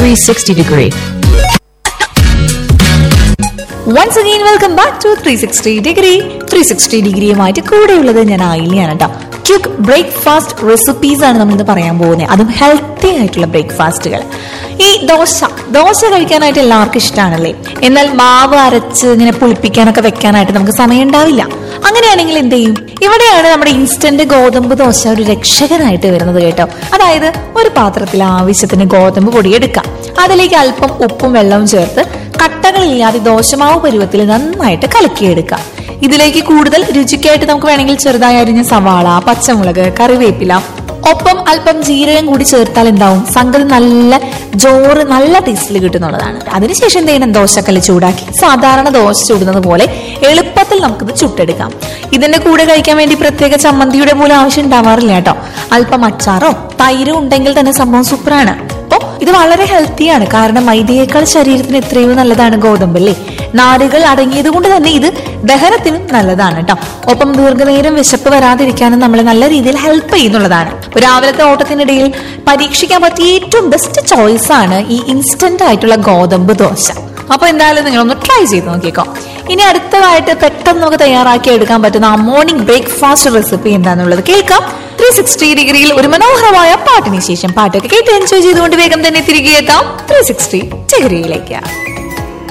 360 degree. Once again welcome back to three sixty degree three sixty ഡിഗ്രിയുമായിട്ട് കൂടെയുള്ളത് ഞാൻ ആയില്യാണ് കേട്ടോ ക്യുക്ക് ബ്രേക്ക്ഫാസ്റ്റ് റെസിപ്പീസ് ആണ് നമ്മൾ ഇന്ന് പറയാൻ പോകുന്നത് അതും ഹെൽത്തി ആയിട്ടുള്ള ബ്രേക്ക്ഫാസ്റ്റുകൾ ഈ ദോശ ദോശ കഴിക്കാനായിട്ട് എല്ലാവർക്കും ഇഷ്ടമാണല്ലേ എന്നാൽ മാവ് അരച്ച് ഇങ്ങനെ പുളിപ്പിക്കാനൊക്കെ വെക്കാനായിട്ട് നമുക്ക് സമയം ഉണ്ടാവില്ല അങ്ങനെയാണെങ്കിൽ എന്ത് ചെയ്യും ഇവിടെയാണ് നമ്മുടെ ഇൻസ്റ്റന്റ് ഗോതമ്പ് ദോശ ഒരു രക്ഷകനായിട്ട് വരുന്നത് കേട്ടോ അതായത് ഒരു പാത്രത്തിൽ ആവശ്യത്തിന് ഗോതമ്പ് പൊടി എടുക്കാം അതിലേക്ക് അല്പം ഉപ്പും വെള്ളവും ചേർത്ത് കട്ടകളില്ലാതെ ദോശമാവ് പരുവത്തിൽ നന്നായിട്ട് കലക്കിയെടുക്കാം ഇതിലേക്ക് കൂടുതൽ രുചിക്കായിട്ട് നമുക്ക് വേണമെങ്കിൽ ചെറുതായി അരിഞ്ഞ സവാള പച്ചമുളക് കറിവേപ്പില ഒപ്പം അല്പം ജീരകം കൂടി ചേർത്താൽ എന്താവും സംഗതി നല്ല ജോറ് നല്ല ടേസ്റ്റിൽ കിട്ടുന്നുള്ളതാണ് അതിനുശേഷം എന്ത് ചെയ്യണം ദോശക്കല്ല് ചൂടാക്കി സാധാരണ ദോശ ചൂടുന്നത് പോലെ എളുപ്പത്തിൽ നമുക്കിത് ചുട്ടെടുക്കാം ഇതിന്റെ കൂടെ കഴിക്കാൻ വേണ്ടി പ്രത്യേക ചമ്മന്തിയുടെ പോലും ആവശ്യം ഉണ്ടാവാറില്ല കേട്ടോ അല്പം അച്ചാറോ തൈരോ ഉണ്ടെങ്കിൽ തന്നെ സംഭവം സൂപ്പറാണ് അപ്പോൾ ഇത് വളരെ ഹെൽത്തിയാണ് കാരണം മൈദയേക്കാൾ ശരീരത്തിന് എത്രയോ നല്ലതാണ് ഗോതമ്പ് അല്ലേ നാരുകൾ അടങ്ങിയത് കൊണ്ട് തന്നെ ഇത് ദഹനത്തിനും നല്ലതാണ് കേട്ടോ ഒപ്പം ദീർഘനേരം വിശപ്പ് വരാതിരിക്കാനും നമ്മളെ നല്ല രീതിയിൽ ഹെൽപ്പ് ചെയ്യുന്നുള്ളതാണ് ഒരു രാവിലത്തെ ഓട്ടത്തിനിടയിൽ പരീക്ഷിക്കാൻ പറ്റിയ ഏറ്റവും ബെസ്റ്റ് ചോയ്സ് ആണ് ഈ ഇൻസ്റ്റന്റ് ആയിട്ടുള്ള ഗോതമ്പ് ദോശ അപ്പൊ എന്തായാലും നിങ്ങളൊന്ന് ട്രൈ ചെയ്ത് നോക്കിക്കോ ഇനി അടുത്തതായിട്ട് പെട്ടെന്ന് നമുക്ക് തയ്യാറാക്കി എടുക്കാൻ പറ്റുന്ന ആ മോർണിംഗ് ബ്രേക്ക്ഫാസ്റ്റ് റെസിപ്പി എന്താണെന്നുള്ളത് കേൾക്കാം ത്രീ സിക്സ്റ്റി ഡിഗ്രിയിൽ ഒരു മനോഹരമായ പാട്ടിന് ശേഷം പാട്ടൊക്കെ കേട്ട് എൻജോയ് ചെയ്തുകൊണ്ട് വേഗം തന്നെ തിരികെ എത്താം ത്രീ സിക്സ്റ്റി ഡിഗ്രിയിലേക്ക്